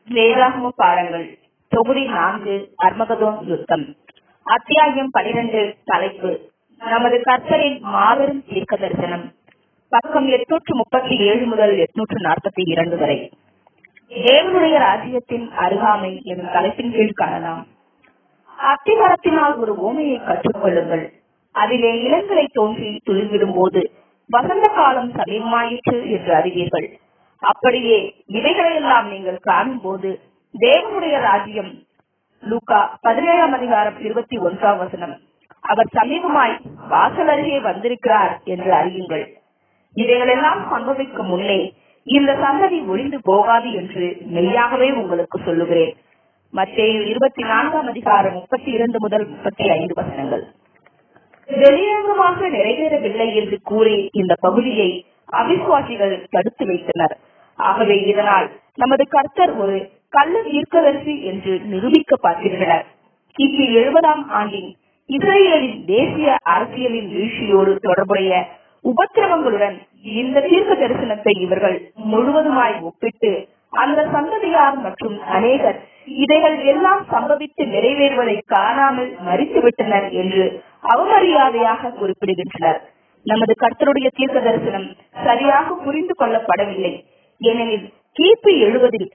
வேதாகம பாடங்கள் தொகுதி நான்கு அர்மகதோன் யுத்தம் அத்தியாயம் பனிரெண்டு தலைப்பு நமது கர்த்தரின் மாபெரும் தீர்க்க தரிசனம் பக்கம் எட்நூற்று முப்பத்தி ஏழு முதல் எட்நூற்று நாற்பத்தி இரண்டு வரை தேவனுடைய ராஜ்யத்தின் அருகாமை எனும் தலைப்பின் கீழ் காணலாம் அத்திமரத்தினால் ஒரு ஓமையை கற்றுக்கொள்ளுங்கள் அதிலே இளங்களை தோன்றி துளிர்விடும் போது வசந்த காலம் சமீபமாயிற்று என்று அறிவீர்கள் அப்படியே இவைகளையெல்லாம் நீங்கள் காணும் போது தேவனுடைய ராஜ்யம் லூகா பதினேழாம் அதிகாரம் இருபத்தி ஒன்றாம் வசனம் அவர் சமீபமாய் வாசல் அருகே வந்திருக்கிறார் என்று அறியுங்கள் இவைகளெல்லாம் சம்பவிக்கும் முன்னே இந்த சந்ததி ஒளிந்து போகாது என்று மெய்யாகவே உங்களுக்கு சொல்லுகிறேன் மத்தேயு இருபத்தி நான்காம் அதிகாரம் முப்பத்தி இரண்டு முதல் முப்பத்தி ஐந்து வசனங்கள் வெளியங்கமாக நிறைவேறவில்லை என்று கூறி இந்த பகுதியை அவிசுவாசிகள் தடுத்து வைத்தனர் ஆகவே இதனால் நமது கர்த்தர் ஒரு கள்ள தீர்க்கதரிசி என்று நிரூபிக்க பார்க்கின்றனர் கிபி எழுபதாம் ஆண்டின் இஸ்ரேலின் தேசிய அரசியலின் வீழ்ச்சியோடு தொடர்புடைய உபத்திரவங்களுடன் இந்த தீர்க்க தரிசனத்தை இவர்கள் முழுவதுமாய் ஒப்பிட்டு அந்த சந்ததியார் மற்றும் அநேகர் இதைகள் எல்லாம் சம்பவித்து நிறைவேறுவதை காணாமல் மறித்துவிட்டனர் என்று அவமரியாதையாக குறிப்பிடுகின்றனர் நமது கர்த்தருடைய தீர்க்க தரிசனம் சரியாக புரிந்து கொள்ளப்படவில்லை ஏனெனில் கிபி எழுபதில்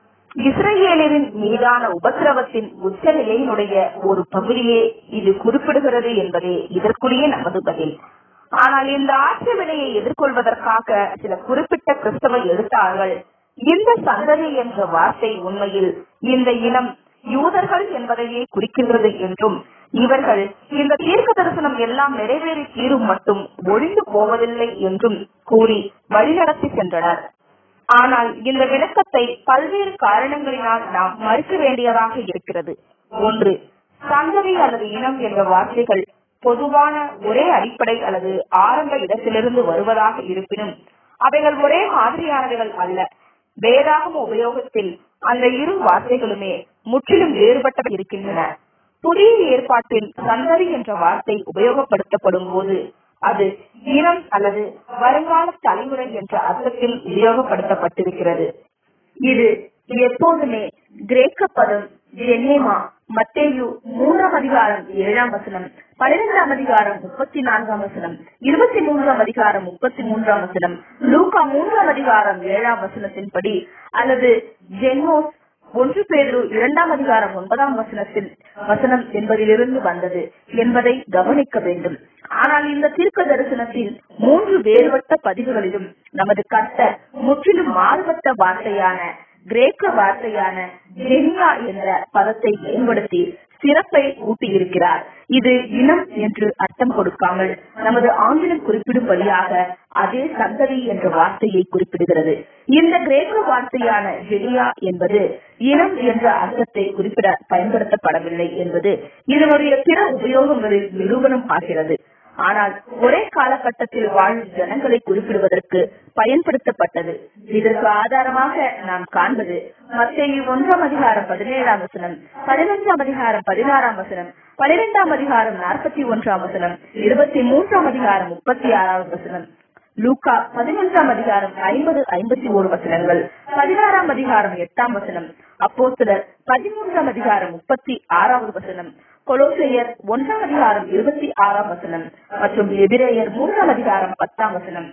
இஸ்ரேலின் மீதான உபத்திரவத்தின் உச்ச நிலையினுடைய ஒரு பகுதியே இது குறிப்பிடுகிறது என்பதே இதற்குரிய நமது பதில் ஆனால் இந்த ஆட்சி விலையை எதிர்கொள்வதற்காக சில குறிப்பிட்ட கிறிஸ்தவ எழுத்தாளர்கள் இந்த சந்ததி என்ற வார்த்தை உண்மையில் இந்த இனம் யூதர்கள் என்பதையே குறிக்கின்றது என்றும் இவர்கள் இந்த தீர்க்க தரிசனம் எல்லாம் நிறைவேறி தீரும் மட்டும் ஒழிந்து போவதில்லை என்றும் கூறி வழிநடத்தி சென்றனர் ஆனால் இந்த விளக்கத்தை பல்வேறு காரணங்களினால் நாம் மறுக்க வேண்டியதாக இருக்கிறது ஒன்று சந்ததி அல்லது இனம் என்ற வார்த்தைகள் பொதுவான ஒரே அடிப்படை அல்லது ஆரம்ப இடத்திலிருந்து வருவதாக இருப்பினும் அவைகள் ஒரே மாதிரியானவைகள் அல்ல வேதாகம உபயோகத்தில் அந்த இரு வார்த்தைகளுமே முற்றிலும் வேறுபட்டவை இருக்கின்றன புதிய ஏற்பாட்டில் சந்ததி என்ற வார்த்தை உபயோகப்படுத்தப்படும் போது அது இனம் அல்லது வருங்கால தலைமுறை என்ற அர்த்தத்தில் உபயோகப்படுத்தப்பட்டிருக்கிறது இது எப்போதுமே கிரேக்க பதம் ஜென்னேமா மத்தேயு மூன்றாம் அதிகாரம் ஏழாம் வசனம் பன்னிரெண்டாம் அதிகாரம் முப்பத்தி நான்காம் வசனம் இருபத்தி மூன்றாம் அதிகாரம் முப்பத்தி மூன்றாம் வசனம் லூகா மூன்றாம் அதிகாரம் ஏழாம் வசனத்தின்படி அல்லது ஜென்மோஸ் ஒன்று பேரு இரண்டாம் அதிகாரம் ஒன்பதாம் வசனத்தில் வசனம் என்பதிலிருந்து வந்தது என்பதை கவனிக்க வேண்டும் ஆனால் இந்த தீர்க்க தரிசனத்தின் மூன்று வேறுபட்ட பதிவுகளிலும் நமது கர்த்தர் முற்றிலும் மாறுபட்ட வார்த்தையான கிரேக்க வார்த்தையான ஜெனியா என்ற பதத்தை பயன்படுத்தி சிறப்பை ஊட்டியிருக்கிறார் இது இனம் என்று அர்த்தம் கொடுக்காமல் நமது ஆங்கிலம் குறிப்பிடும்படியாக அதே சந்ததி என்ற வார்த்தையை குறிப்பிடுகிறது இந்த கிரேக்க வார்த்தையான ஜெனியா என்பது இனம் என்ற அர்த்தத்தை குறிப்பிட பயன்படுத்தப்படவில்லை என்பது இதனுடைய பிற உபயோகங்களில் நிரூபணம் ஆகிறது ஆனால் ஒரே காலகட்டத்தில் வாழும் ஜனங்களை குறிப்பிடுவதற்கு பயன்படுத்தப்பட்டது இதற்கு ஆதாரமாக நாம் காண்பது மத்திய ஒன்றாம் அதிகாரம் பதினேழாம் வசனம் பதினஞ்சாம் அதிகாரம் பதினாறாம் வசனம் பனிரெண்டாம் அதிகாரம் நாற்பத்தி ஒன்றாம் வசனம் இருபத்தி மூன்றாம் அதிகாரம் முப்பத்தி ஆறாவது வசனம் லூகா பதினொன்றாம் அதிகாரம் ஐம்பது ஐம்பத்தி ஓரு வசனங்கள் பதினாறாம் அதிகாரம் எட்டாம் வசனம் அப்போ சிலர் பதிமூன்றாம் அதிகாரம் முப்பத்தி ஆறாவது வசனம் கொலோசையர் ஒன்றாம் அதிகாரம் இருபத்தி ஆறாம் வசனம் மற்றும் எபிரேயர் மூன்றாம் அதிகாரம் பத்தாம் வசனம்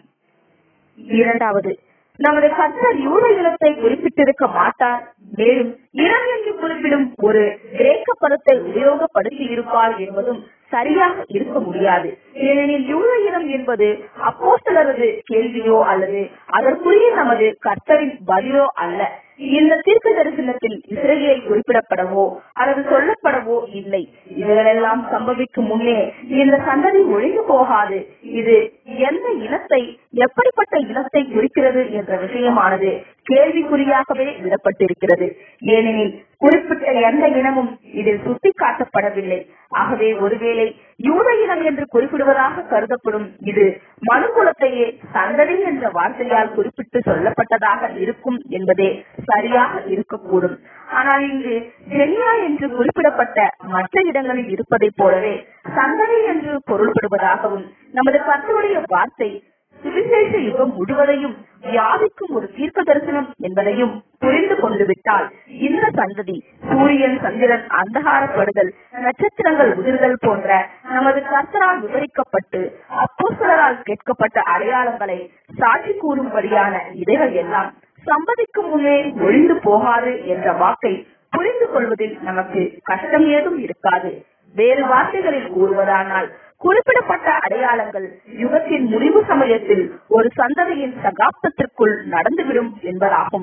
இரண்டாவது நமது கர்த்தர் யூத இனத்தை குறிப்பிட்டிருக்க மாட்டார் மேலும் இனம் என்று குறிப்பிடும் ஒரு கிரேக்க பதத்தை உபயோகப்படுத்தி இருப்பார் என்பதும் சரியாக இருக்க முடியாது ஏனெனில் யூத இனம் என்பது அப்போஸ்தலரது கேள்வியோ அல்லது அதற்குரிய நமது கர்த்தரின் பதிலோ அல்ல இந்த தீர்க்க தரிசனத்தில் இஸ்ரேலை குறிப்பிடப்படவோ அல்லது சொல்லப்படவோ இல்லை இவைகளெல்லாம் சம்பவிக்கும் முன்னே இந்த சந்ததி ஒழிந்து போகாது இது எந்த இனத்தை எப்படிப்பட்ட இனத்தை குறிக்கிறது என்ற விஷயமானது கேள்விக்குறியாகவே விடப்பட்டிருக்கிறது ஏனெனில் குறிப்பிட்ட எந்த இனமும் இதில் சுட்டிக்காட்டப்படவில்லை ஆகவே ஒருவேளை யூத இனம் என்று குறிப்பிடுவதாக கருதப்படும் இது மனுகுலத்தையே சந்ததி என்ற வார்த்தையால் குறிப்பிட்டு சொல்லப்பட்டதாக இருக்கும் என்பதே சரியாக இருக்கக்கூடும் ஆனால் இங்கு ஜெனியா என்று குறிப்பிடப்பட்ட மற்ற இடங்களில் இருப்பதைப் போலவே சந்ததி என்று பொருள்படுவதாகவும் நமது கர்த்தருடைய வார்த்தை சுவிசேஷ யுகம் முழுவதையும் வியாபிக்கும் ஒரு தீர்க்க தரிசனம் என்பதையும் புரிந்து கொண்டு விட்டால் இந்த சந்ததி சூரியன் சந்திரன் அந்தகாரப்படுதல் நட்சத்திரங்கள் உதிர்தல் போன்ற நமது கர்த்தரால் விவரிக்கப்பட்டு அப்போஸ்தலரால் கேட்கப்பட்ட அடையாளங்களை சாட்சி கூறும்படியான இதைகள் எல்லாம் சம்பதிக்கும் முன்னே ஒழிந்து போகாது என்ற வாக்கை புரிந்து கொள்வதில் நமக்கு கஷ்டம் ஏதும் இருக்காது வேறு வார்த்தைகளில் கூறுவதானால் குறிப்பிடப்பட்ட அடையாளங்கள் யுகத்தின் முடிவு சமயத்தில் ஒரு சந்ததியின் சகாப்தத்திற்குள் நடந்துவிடும் என்பதாகும்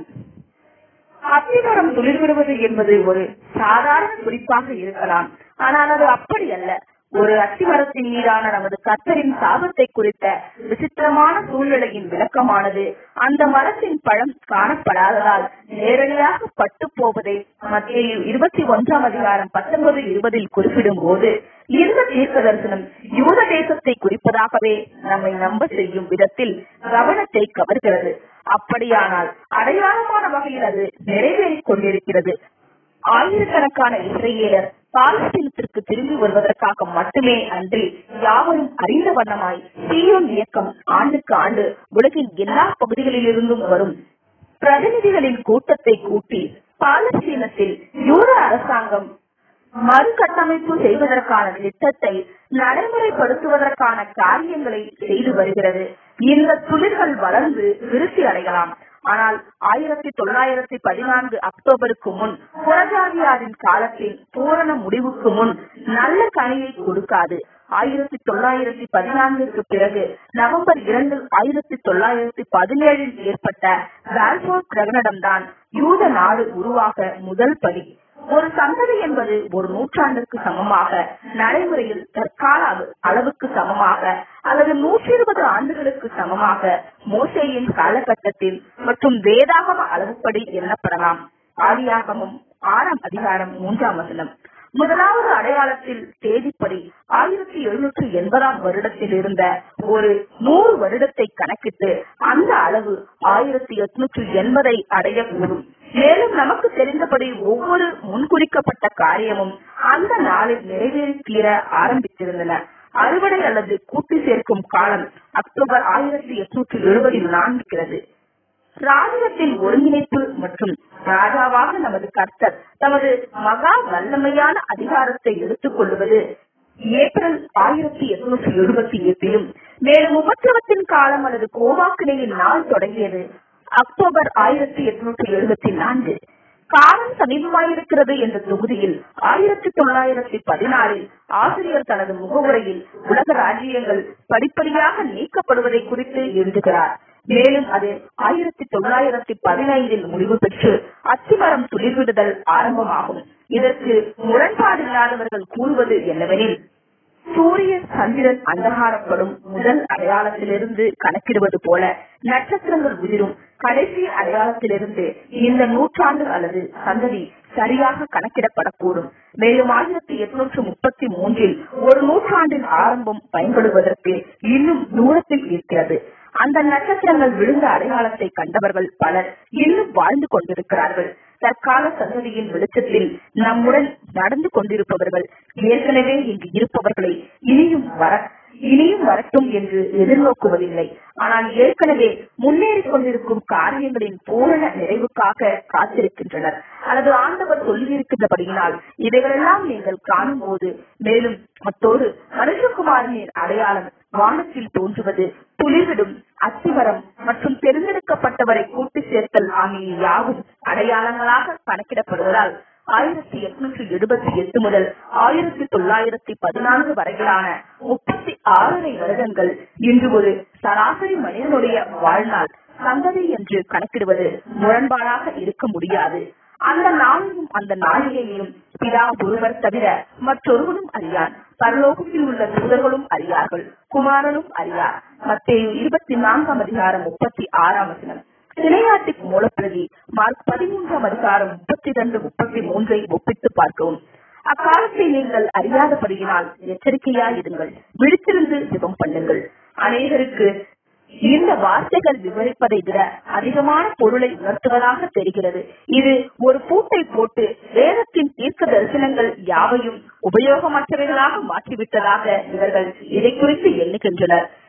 அத்திமரம் துளிர்விடுவது என்பது ஒரு சாதாரண குறிப்பாக இருக்கலாம் ஆனால் அது அப்படி அல்ல ஒரு அத்திமரத்தின் மீதான நமது கர்த்தரின் சாபத்தை குறித்த விசித்திரமான சூழ்நிலையின் விளக்கமானது அந்த மரத்தின் பழம் காணப்படாததால் நேரடியாக பட்டு போவதை மத்திய இருபத்தி ஒன்றாம் அதிகாரம் பத்தொன்பது இருபதில் குறிப்பிடும் போது இந்த தீர்க்க தரிசனம் யூத தேசத்தை குறிப்பதாகவே நம்மை நம்ப செய்யும் விதத்தில் கவனத்தை கவர்கிறது அப்படியானால் அடையாளமான வகையில் அது நிறைவேறிக் கொண்டிருக்கிறது ஆயிரக்கணக்கான இஸ்ரேலர் பாலஸ்தீனத்திற்கு திரும்பி வருவதற்காக மட்டுமே அன்றி யாவரும் அறிந்த வண்ணமாய் சீயோன் இயக்கம் ஆண்டுக்கு ஆண்டு உலகின் எல்லா பகுதிகளிலிருந்தும் வரும் பிரதிநிதிகளின் கூட்டத்தை கூட்டி பாலஸ்தீனத்தில் யூத அரசாங்கம் மறுகட்டமைப்பு செய்வதற்கான திட்டத்தை நடைமுறைப்படுத்துவதற்கான காரியங்களை செய்து வருகிறது இந்த துளிர்கள் வளர்ந்து விருத்தி அடையலாம் ஆனால் ஆயிரத்தி தொள்ளாயிரத்தி பதினான்கு அக்டோபருக்கு முன் புறஜாதியாரின் காலத்தின் பூரண முடிவுக்கு முன் நல்ல கனியை கொடுக்காது ஆயிரத்தி தொள்ளாயிரத்தி பதினான்குக்கு பிறகு நவம்பர் இரண்டு ஆயிரத்தி தொள்ளாயிரத்தி பதினேழில் ஏற்பட்ட வால்போர் பிரகடனம்தான் யூத நாடு உருவாக முதல் படி ஒரு சந்ததி என்பது ஒரு நூற்றாண்டுக்கு சமமாக நடைமுறையில் தற்கால அளவு- அளவுக்கு சமமாக அல்லது நூற்றி இருபது ஆண்டுகளுக்கு சமமாக மோசேயின் காலகட்டத்தில் மற்றும் வேதாகம அளவுப்படி எண்ணப்படலாம் ஆதியாகமும் ஆறாம் அதிகாரம் மூன்றாம் வசனம் முதலாவது அடையாளத்தில் தேதிப்படி ஆயிரத்தி எழுநூற்றி எண்பதாம் வருடத்தில் இருந்த ஒரு நூறு வருடத்தை கணக்கிட்டு அந்த அளவு ஆயிரத்தி எட்நூற்றி எண்பதை அடையக்கூடும் மேலும் நமக்கு தெரிந்தபடி ஒவ்வொரு முன்குறிக்கப்பட்ட காரியமும் அந்த நாளில் நிறைவேறி தீர ஆரம்பித்திருந்தன அறுவடை அல்லது கூட்டி சேர்க்கும் காலம் அக்டோபர் ஆயிரத்தி எட்நூற்றி எழுபதில் நான்கிறது ராஜ்யத்தின் ஒருங்கிணைப்பு மற்றும் ராஜாவாக நமது கர்த்தர் தமது மகா வல்லமையான அதிகாரத்தை எடுத்துக் கொள்வது ஏப்ரல் ஆயிரத்தி எட்நூற்றி எழுபத்தி எட்டிலும் மேலும் உபத்திரவத்தின் காலம் அல்லது கோவாக்கினையின் நாள் தொடங்கியது அக்டோபர் ஆயிரத்தி எட்நூற்றி எழுபத்தி நான்கு காலம் சமீபமாயிருக்கிறது என்ற தொகுதியில் ஆயிரத்தி தொள்ளாயிரத்தி பதினாறில் ஆசிரியர் தனது முகவுரையில் உலக ராஜ்யங்கள் படிப்படியாக நீக்கப்படுவதை குறித்து எழுதுகிறார் மேலும் அது ஆயிரத்தி தொள்ளாயிரத்தி பதினைந்தில் முடிவு பெற்று அத்திமரம் துளிர்விடுதல் ஆரம்பமாகும் இதற்கு முரண்பாடில்லாதவர்கள் கூறுவது என்னவெனில் சூரிய சந்திரன் அந்தகாரப்படும் முதல் அடையாளத்திலிருந்து கணக்கிடுவது போல நட்சத்திரங்கள் உதிரும் கடைசி அடையாளத்திலிருந்து இந்த நூற்றாண்டு அல்லது சந்ததி சரியாக கணக்கிடப்படக்கூடும் மேலும் ஆயிரத்தி எட்நூற்று முப்பத்தி மூன்றில் ஒரு நூற்றாண்டின் ஆரம்பம் பயன்படுவதற்கு இன்னும் தூரத்தில் இருக்கிறது அந்த நட்சத்திரங்கள் விழுந்த அடையாளத்தை கண்டவர்கள் பலர் இன்னும் வாழ்ந்து கொண்டிருக்கிறார்கள் தற்கால சந்ததியின் வெளிச்சத்தில் நம்முடன் நடந்து கொண்டிருப்பவர்கள் ஏற்கனவே இங்கு இருப்பவர்களை இனியும் வர இனியும் வரட்டும் என்று எதிர்நோக்குவதில்லை ஆனால் ஏற்கனவே முன்னேறிக் கொண்டிருக்கும் காரியங்களின் பூரண நிறைவுக்காக காத்திருக்கின்றனர் அல்லது ஆண்டவர் சொல்லியிருக்கின்றபடியினால் இவைகளெல்லாம் நீங்கள் காணும் போது மேலும் அத்தோடு மனுஷகுமாரனின் அடையாளம் வானத்தில் தோன்றுவது துளிர்விடும் அத்திமரம் மற்றும் தேர்ந்தெடுக்கப்பட்டவரை கூட்டி சேர்த்தல் ஆகிய யாவும் அடையாளங்களாக கணக்கிடப்படுவதால் ஆயிரத்தி எட்நூற்றி எழுபத்தி எட்டு முதல் ஆயிரத்தி தொள்ளாயிரத்தி பதினான்கு வரையிலான முப்பத்தி ஆறரை வருடங்கள் இன்று ஒரு சராசரி மனிதனுடைய வாழ்நாள் சந்ததி என்று கணக்கிடுவது முரண்பாடாக இருக்க முடியாது அந்த நாளையும் அந்த நாளிகையையும் பிதா ஒருவர் தவிர மற்றொருவரும் அறியார் பரலோகத்தில் உள்ள தூதர்களும் அறியார்கள் குமாரனும் அறியார் மத்தேயு இருபத்தி நான்காம் அதிகாரம் முப்பத்தி ஆறாம் வசனம் சிலையாட்டிக் மூலப்பிரதி மார்க் பதிமூன்றாம் அதிகாரம் முப்பத்தி இரண்டு முப்பத்தி மூன்றை ஒப்பிட்டு பார்க்கவும் அக்காலத்தை நீங்கள் அறியாதபடியினால் எச்சரிக்கையாயிருங்கள் விழித்திருந்து ஜெபம் பண்ணுங்கள் அநேகருக்கு இந்த வார்த்தைகள் விவரிப்பதை விட அதிகமான பொருளை உணர்த்துவதாக தெரிகிறது இது ஒரு பூட்டை போட்டு வேதத்தின் தீர்க்க தரிசனங்கள் யாவையும் உபயோகமற்றவைகளாக மாற்றிவிட்டதாக இவர்கள் இதை குறித்து எண்ணுகின்றனர்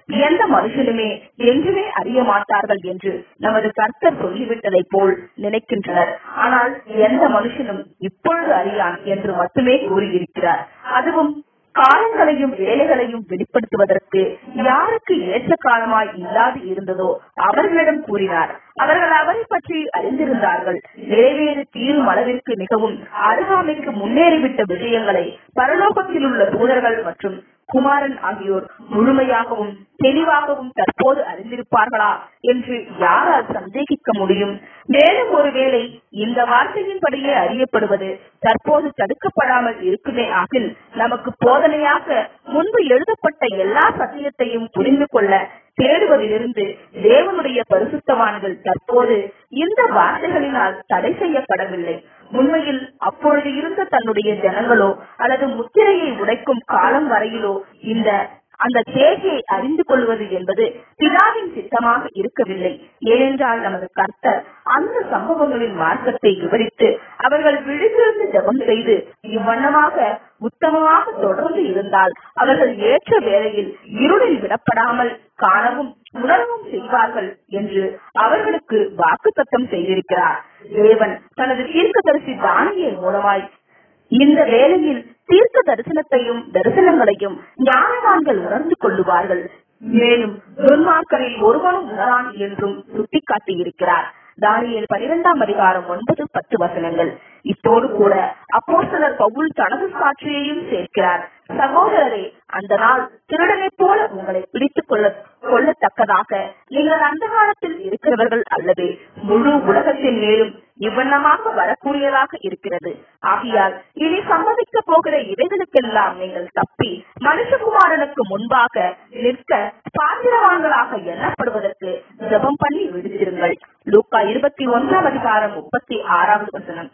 எந்த மனுஷனுமே என்றுமே அறிய மாட்டார்கள் என்று நமது கர்த்தர் சொல்லிவிட்டதை போல் நினைக்கின்றனர் ஆனால் எந்த மனுஷனும் இப்பொழுது அறியான் என்று மட்டுமே கூறியிருக்கிறார் அதுவும் காலங்களையும் வேலைகளையும் வெளிப்படுத்துவதற்கு யாருக்கு ஏற்ற காலமாய் இல்லாது இருந்ததோ அவர்களிடம் கூறினார் அவர்கள் அவரை பற்றி அறிந்திருந்தார்கள் நிறைவேறு தீரும் அளவிற்கு மிகவும் அருகாமைக்கு முன்னேறிவிட்ட விஷயங்களை பரலோகத்தில் உள்ள தூதர்கள் மற்றும் குமாரன் ஆகியோர் முழுமையாகவும் தெளிவாகவும் தற்போது அறிந்திருப்பார்களா என்று யாரால் சந்தேகிக்க முடியும் மேலும் ஒருவேளை இந்த வார்த்தையின்படியே அறியப்படுவது தற்போது தடுக்கப்படாமல் இருக்குமே ஆகில் நமக்கு போதனையாக முன்பு எழுதப்பட்ட எல்லா சத்தியத்தையும் புரிந்து கொள்ள தேடுவதிலிருந்து தேவனுடைய பரிசுத்தவான்கள் தற்போது இந்த வார்த்தைகளினால் தடை செய்யப்படவில்லை உண்மையில் அப்பொழுது இருந்த தன்னுடைய ஜனங்களோ அல்லது முத்திரையை உடைக்கும் காலம் வரையிலோ இந்த அந்த தேதியை அறிந்து கொள்வது என்பது பிதாவின் சித்தமாக இருக்கவில்லை ஏனென்றால் நமது கர்த்தர் அந்த சம்பவங்களின் மார்க்கத்தை விவரித்து அவர்கள் விழித்திருந்து ஜபம் செய்து இவ்வண்ணமாக உத்தமமாக தொடர்ந்து இருந்தால் அவர்கள் ஏற்ற வேளையில் இருளில் விடப்படாமல் காணவும் உணரவும் செய்வார்கள் என்று அவர்களுக்கு வாக்கு தத்தம் செய்திருக்கிறார் தேவன் தனது தீர்க்கதரிசி தானியல் மூலமாய் இந்த வேளையில் தீர்க்க தரிசனத்தையும் தரிசனங்களையும் ஞானவான்கள் உணர்ந்து கொள்ளுவார்கள் மேலும் துன்மார்க்கரில் ஒருவனும் உணரான் என்றும் சுட்டிக்காட்டியிருக்கிறார் தானியல் பனிரெண்டாம் அதிகாரம் ஒன்பது பத்து வசனங்கள் இத்தோடு கூட அப்போஸ்தலர் பவுல் தனது சாட்சியையும் சேர்க்கிறார் சகோதரரே அந்த நாள் திருடனைப் போல உங்களை பிடித்துக் கொள்ள கொள்ளத்தக்கதாக நீங்கள் அந்த காலத்தில் இருக்கிறவர்கள் அல்லது முழு உலகத்தின் மேலும் இவ்வண்ணமாக வரக்கூடியதாக இருக்கிறது ஆகையால் இனி சம்மதிக்க போகிற இவைகளுக்கெல்லாம் நீங்கள் தப்பி மனுஷகுமாரனுக்கு முன்பாக நிற்க பாத்திரவான்களாக எண்ணப்படுவதற்கு ஜபம் பண்ணி விடுத்திருங்கள் லூக்கா இருபத்தி ஒன்றாம் அதிகாரம் முப்பத்தி ஆறாவது வசனம்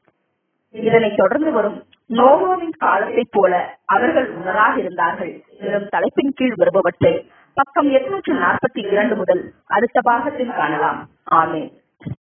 இதனைத் தொடர்ந்து வரும் நோவோவின் காலத்தைப் போல அவர்கள் உணராக இருந்தார்கள் எனும் தலைப்பின் கீழ் வருபவற்றை பக்கம் எட்நூற்று நாற்பத்தி இரண்டு முதல் அடுத்த பாகத்தில் காணலாம் ஆமேன்